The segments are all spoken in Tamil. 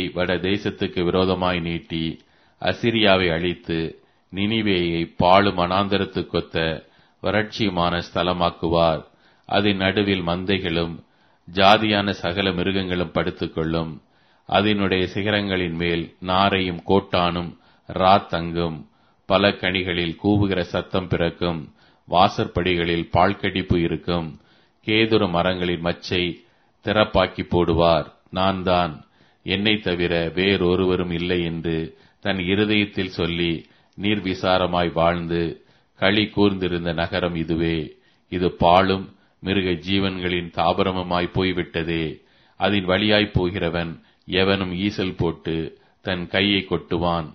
வட தேசத்துக்கு விரோதமாய் நீட்டி அசிரியாவை அழித்து நினிவேயை பாழும் அனாந்தரத்துக்கொத்த வறட்சியுமான ஸ்தலமாக்குவார் அதன் நடுவில் மந்தைகளும் ஜாதியான சகல மிருகங்களும் படுத்துக்கொள்ளும் அதனுடைய சிகரங்களின் மேல் நாரையும் கோட்டானும் ராத்தங்கும் பல கனிகளில் கூவுகிற சத்தம் பிறக்கும் வாசற்படிகளில் பால்கடிப்பு இருக்கும் கேதுர மரங்களின் மச்சை திறப்பாக்கி போடுவார் நான் தான் என்னை தவிர வேறொருவரும் இல்லை என்று தன் இருதயத்தில் சொல்லி நீர்விசாரமாய் வாழ்ந்து களி கூர்ந்திருந்த நகரம் இதுவே இது பாழும் மிருக ஜீவன்களின் தாபரமுமாய் போய்விட்டதே அதன் வழியாய் போகிறவன் எவனும் ஈசல் போட்டு தன் கையை கொட்டுவான்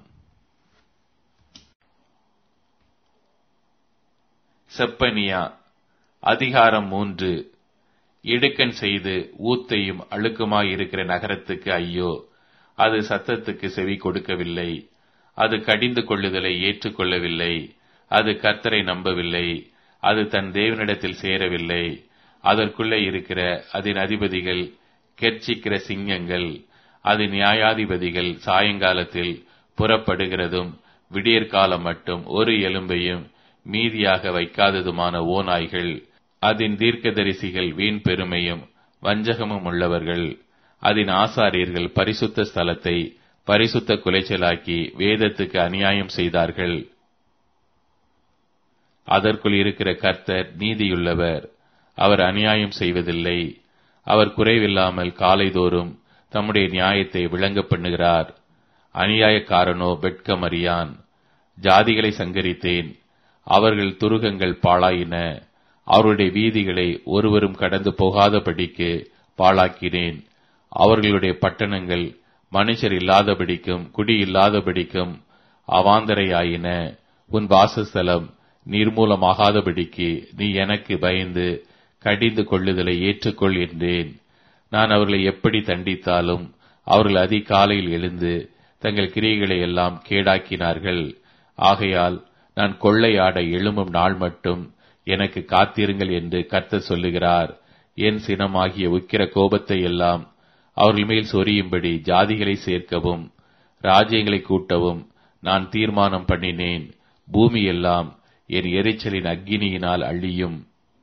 செப்பனியா அதிகாரம் மூன்று இடுக்கன் செய்து ஊத்தையும் அழுக்குமாய் இருக்கிற நகரத்துக்கு ஐயோ அது சத்தத்துக்கு செவி கொடுக்கவில்லை அது கடிந்து கொள்ளுதலை ஏற்றுக்கொள்ளவில்லை அது கர்த்தரை நம்பவில்லை அது தன் தேவனிடத்தில் சேரவில்லை அதற்குள்ளே இருக்கிற அதன் அதிபதிகள் கெர்ச்சிக்கிற சிங்கங்கள் அது நியாயாதிபதிகள் சாயங்காலத்தில் புறப்படுகிறதும் விடியற்காலம் மட்டும் ஒரு எலும்பையும் மீதியாக வைக்காததுமான ஓநாய்கள் அதன் தீர்க்கதரிசிகள் வீண் பெருமையும் வஞ்சகமும் உள்ளவர்கள் அதன் ஆசாரியர்கள் பரிசுத்த ஸ்தலத்தை பரிசுத்த குலைச்சலாக்கி வேதத்துக்கு அநியாயம் செய்தார்கள் அதற்குள் இருக்கிற கர்த்தர் நீதியுள்ளவர் அவர் அநியாயம் செய்வதில்லை அவர் குறைவில்லாமல் காலைதோறும் தம்முடைய நியாயத்தை விளங்க பண்ணுகிறார் அநியாயக்காரனோ வெட்கமறியான் ஜாதிகளை சங்கரித்தேன் அவர்கள் துருகங்கள் பாழாயின அவருடைய வீதிகளை ஒருவரும் கடந்து போகாதபடிக்கு பாழாக்கினேன் அவர்களுடைய பட்டணங்கள் மனுஷர் இல்லாதபடிக்கும் குடி இல்லாதபடிக்கும் அவாந்தரையாயின உன் வாசஸ்தலம் நிர்மூலமாகாதபடிக்கு நீ எனக்கு பயந்து கடிந்து கொள்ளுதலை ஏற்றுக்கொள் என்றேன் நான் அவர்களை எப்படி தண்டித்தாலும் அவர்கள் அதிகாலையில் எழுந்து தங்கள் கிரியைகளை எல்லாம் கேடாக்கினார்கள் ஆகையால் நான் கொள்ளையாட எழும்பும் நாள் மட்டும் எனக்கு காத்திருங்கள் என்று கர்த்தர் சொல்லுகிறார் என் சினமாகிய உக்கிர கோபத்தை எல்லாம் அவர்கள் மேல் சொரியும்படி ஜாதிகளை சேர்க்கவும் ராஜ்யங்களை கூட்டவும் நான் தீர்மானம் பண்ணினேன் பூமி எல்லாம் என் எரிச்சலின் அக்கினியினால் அழியும்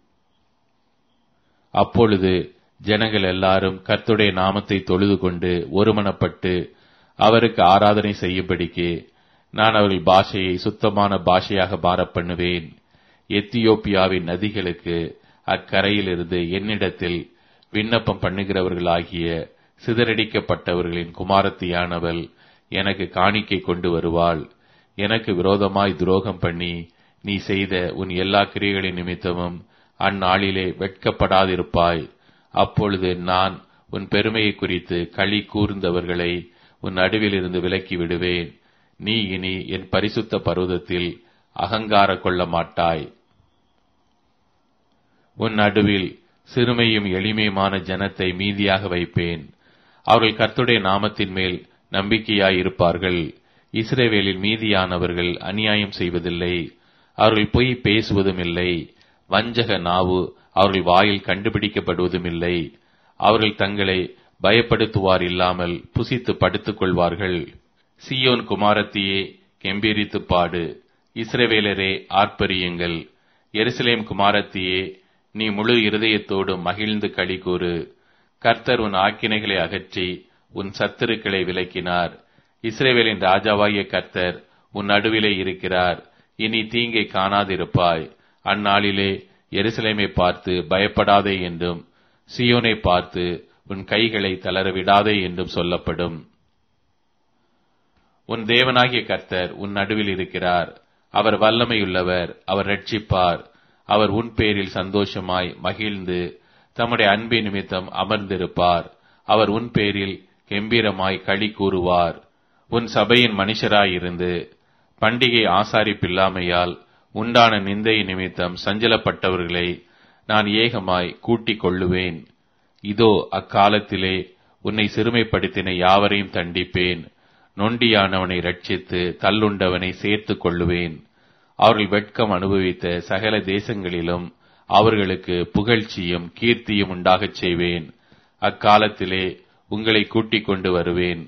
அப்பொழுது ஜனங்கள் எல்லாரும் கர்த்துடைய நாமத்தை தொழுது கொண்டு ஒருமனப்பட்டு அவருக்கு ஆராதனை செய்யும்படிக்கு நான் அவர்கள் பாஷையை சுத்தமான பாஷையாக மாறப் பண்ணுவேன் எத்தியோப்பியாவின் நதிகளுக்கு அக்கரையிலிருந்து என்னிடத்தில் விண்ணப்பம் பண்ணுகிறவர்களாகிய சிதறடிக்கப்பட்டவர்களின் குமாரத்தியானவள் எனக்கு காணிக்கை கொண்டு வருவாள் எனக்கு விரோதமாய் துரோகம் பண்ணி நீ செய்த உன் எல்லா கிரியைகளின் நிமித்தமும் அந்நாளிலே வெட்கப்படாதிருப்பாய் அப்பொழுது நான் உன் பெருமையை குறித்து களி கூர்ந்தவர்களை உன் நடுவில் இருந்து விலக்கி விடுவேன் நீ இனி என் பரிசுத்த பருவதத்தில் அகங்கார கொள்ள மாட்டாய் உன் நடுவில் சிறுமையும் எளிமையுமான ஜனத்தை மீதியாக வைப்பேன் அவர்கள் கர்த்துடைய நாமத்தின் மேல் நம்பிக்கையாயிருப்பார்கள் இஸ்ரேவேலில் மீதியானவர்கள் அநியாயம் செய்வதில்லை அவர்கள் பொய் பேசுவதும் இல்லை வஞ்சக நாவு அவர்கள் வாயில் கண்டுபிடிக்கப்படுவதும் இல்லை அவர்கள் தங்களை பயப்படுத்துவார் இல்லாமல் புசித்து படுத்துக் கொள்வார்கள் சியோன் குமாரத்தியே கெம்பீரித்து பாடு இஸ்ரவேலரே ஆர்ப்பரியுங்கள் எருசலேம் குமாரத்தியே நீ முழு இருதயத்தோடு மகிழ்ந்து களிகூறு கர்த்தர் உன் ஆக்கினைகளை அகற்றி உன் சத்துருக்களை விலக்கினார் இஸ்ரேவேலின் ராஜாவாகிய கர்த்தர் உன் நடுவிலே இருக்கிறார் இனி தீங்கை காணாதிருப்பாய் அந்நாளிலே எருசலேமை பார்த்து பயப்படாதே என்றும் சியோனை பார்த்து உன் கைகளை தளர விடாதே என்றும் சொல்லப்படும் உன் தேவனாகிய கர்த்தர் உன் நடுவில் இருக்கிறார் அவர் வல்லமையுள்ளவர் அவர் ரட்சிப்பார் அவர் உன் பேரில் சந்தோஷமாய் மகிழ்ந்து தம்முடைய அன்பின் நிமித்தம் அமர்ந்திருப்பார் அவர் உன் பேரில் கெம்பீரமாய் களி கூறுவார் உன் சபையின் மனுஷராயிருந்து பண்டிகை ஆசாரிப்பில்லாமையால் உண்டான நிந்தை நிமித்தம் சஞ்சலப்பட்டவர்களை நான் ஏகமாய் கூட்டிக் கொள்ளுவேன் இதோ அக்காலத்திலே உன்னை சிறுமைப்படுத்தின யாவரையும் தண்டிப்பேன் நொண்டியானவனை ரட்சித்து தள்ளுண்டவனை சேர்த்துக் கொள்ளுவேன் அவர்கள் வெட்கம் அனுபவித்த சகல தேசங்களிலும் அவர்களுக்கு புகழ்ச்சியும் கீர்த்தியும் உண்டாகச் செய்வேன் அக்காலத்திலே உங்களை கூட்டிக் கொண்டு வருவேன்